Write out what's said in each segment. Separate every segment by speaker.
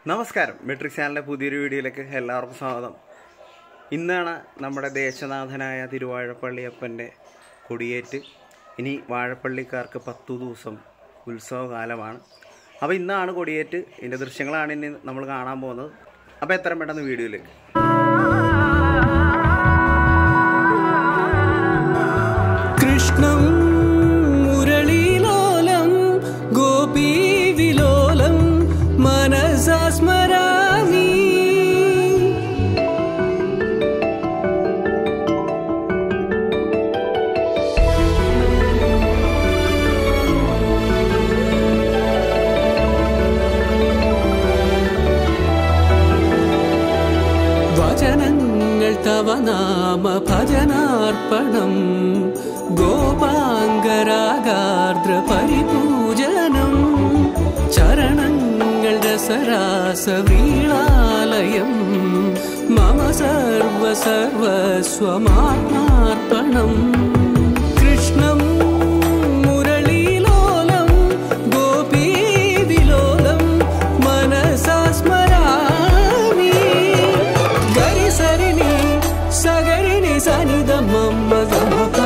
Speaker 1: നമസ്കാരം മെട്രിക് ചാനലിൻ്റെ പുതിയൊരു വീഡിയോയിലേക്ക് എല്ലാവർക്കും സ്വാഗതം ഇന്നാണ് നമ്മുടെ ദേശനാഥനായ തിരുവാഴപ്പള്ളിയപ്പൻ്റെ കൊടിയേറ്റ് ഇനി വാഴപ്പള്ളിക്കാർക്ക് പത്തു ദിവസം ഉത്സവകാലമാണ് അപ്പോൾ ഇന്നാണ് കൊടിയേറ്റ് ഇതിൻ്റെ ദൃശ്യങ്ങളാണ് ഇനി നമ്മൾ കാണാൻ പോകുന്നത് അപ്പോൾ എത്രയും പെട്ടെന്ന് വീഡിയോയിലേക്ക്
Speaker 2: കൃഷ്ണം മുരളീലോലം ഗോപീവിലോലം മനസാ സ്മരാമി വചനങ്ങൾ തവ നാമ ഭജനാർപ്പണം ഗോപാംഗരാഗാർദ്ര പരിപൂജനം ചരണങ്ങൾ രസരാസ വീളാലയം മമ സർവ സർവസ്വമാത്മാർപ്പണം കൃഷ്ണം മുരളീലോലം ഗോപീവിലോലം മനസാ സ്മരാമി ഗരി സരിനി സഗരിനി സനിത മമ്മ ഗമപ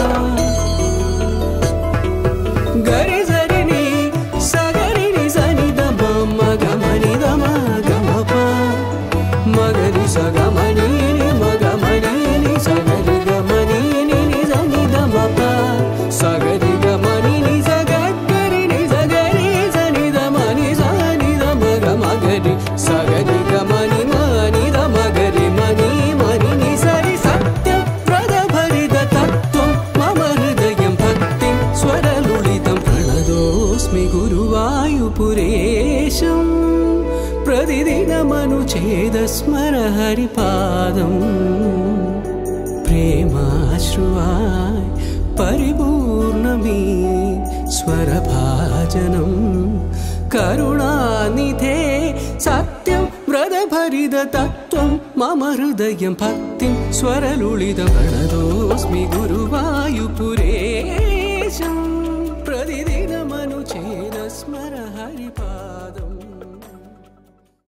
Speaker 2: ഗരി സരിനി സഗരിനി സനിത മമ്മ ഗമനി ഗമ ഗമപ മഗരി സഗമനി മഗമനി സഗരി ഗമനി നി സനിത മപ സഗരി ഗമനി നി സഗരി നി സഗരി സനിത മനി സനിത മഗ മഗരി സഗരി ഗമനി മനി ത മഗരി മനി മനി നി സരി സത്യം വ്രതഭരിത തത്വം മമ ഹൃദയം ഭക്തി സ്വരലുളിതം പ്രണതോസ്മി ഗുരുവായുപുരേശം പ്രതിദിനമനുഛേദസ്മര ഹരിപാദം പ്രേമാശ്രുവായി പരിപൂർണമീ സ്വരഭാജനം കരുണാനിധേ സത്യം വ്രതഭരിത തത്വം മമ ഹൃദയം ഭക്തി സ്വരലുളിത പ്രണതോസ്മി ഗുരുവായു